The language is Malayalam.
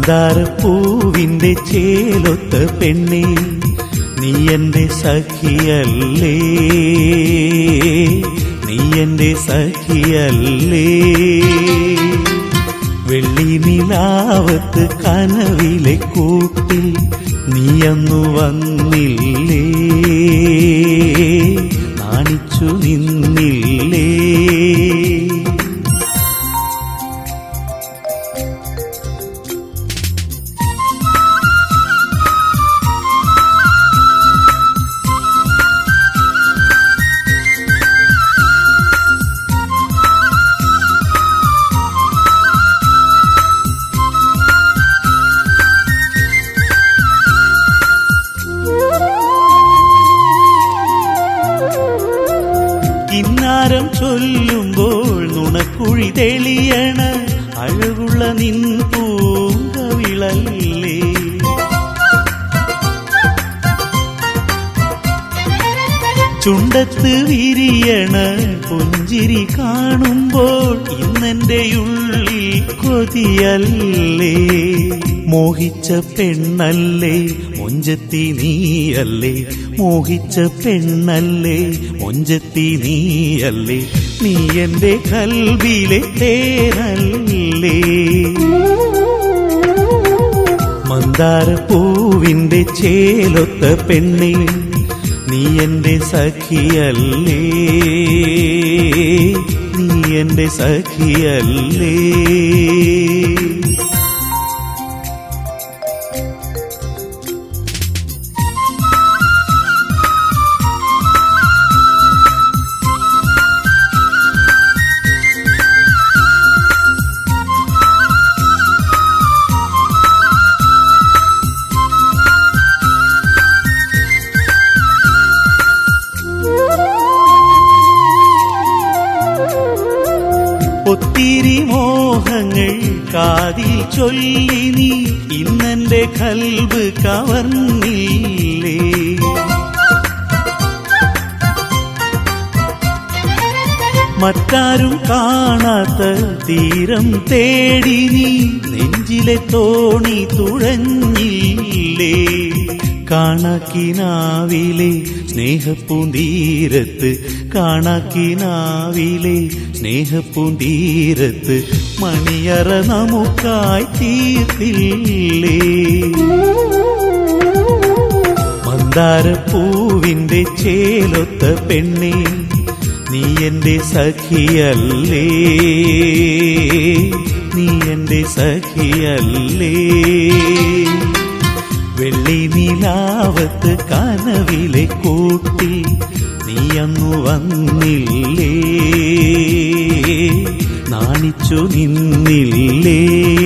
മന്ദാരപ്പൂവിന്റെ ചേലൊത്ത പെണ്ണെ നീ എന്റെ സഖിയല്ലേ നീ എന്റെ സഖിയല്ലേ വെള്ളി നിലാവത്ത് കനവിലെ കൂട്ടിൽ നീയന്നു വന്നില്ലേ നാണിച്ചു നിന്നില്ലേ കിന്നാരം ചൊല്ലുമ്പോൾ നുണക്കുഴി തെളിയണ അഴകുള്ള നിൻ പൂങ്കവിളല്ലേ ചുണ്ടത്ത് വിരിയണ പുഞ്ചിരി കാണുമ്പോൾ ഇന്നെന്റെ ഉള്ളിൽ കൊതിയല്ലേ മോഹിച്ച പെണ്ണല്ലേ മൊഞ്ചത്തി നീയല്ലേ മോഹിച്ച പെണ്ണല്ലേ മൊഞ്ചത്തി നീയല്ലേ നീ എന്റെ കൽവിലെ തേനല്ലേ മന്ദാരപ്പൂവിന്റെ ചേലൊത്ത പെണ്ണെ നീ എന്റെ സഖിയല്ലേ നീ എന്റെ സഖിയല്ലേ ഒത്തിരി മോഹങ്ങൾ കാതിൽ ചൊല്ലി നീ ഇന്നെന്റെ കൽബ് കവർന്നില്ലേ മറ്റാരും കാണാത്ത തീരം തേടി നീ നെഞ്ചിലെ തോണി തുഴഞ്ഞില്ലേ കാണാക്കിനാവിലെ സ്നേഹപ്പൂന്തീരത്ത് കാണാക്കിനാവിലെ സ്നേഹപ്പൂന്തീരത്ത് മണിയറ നമുക്കായി തീർത്തില്ലേ മന്ദാരപ്പൂവിന്റെ ചേലൊത്ത പെണ്ണെ നീ എന്റെ സഖിയല്ലേ നീ എന്റെ സഖിയല്ലേ വെള്ളി നിലാവത്ത് കനവിലെ കൂട്ടി നീ അന്നു വന്നില്ലേ നാണിച്ചു നിന്നില്ലേ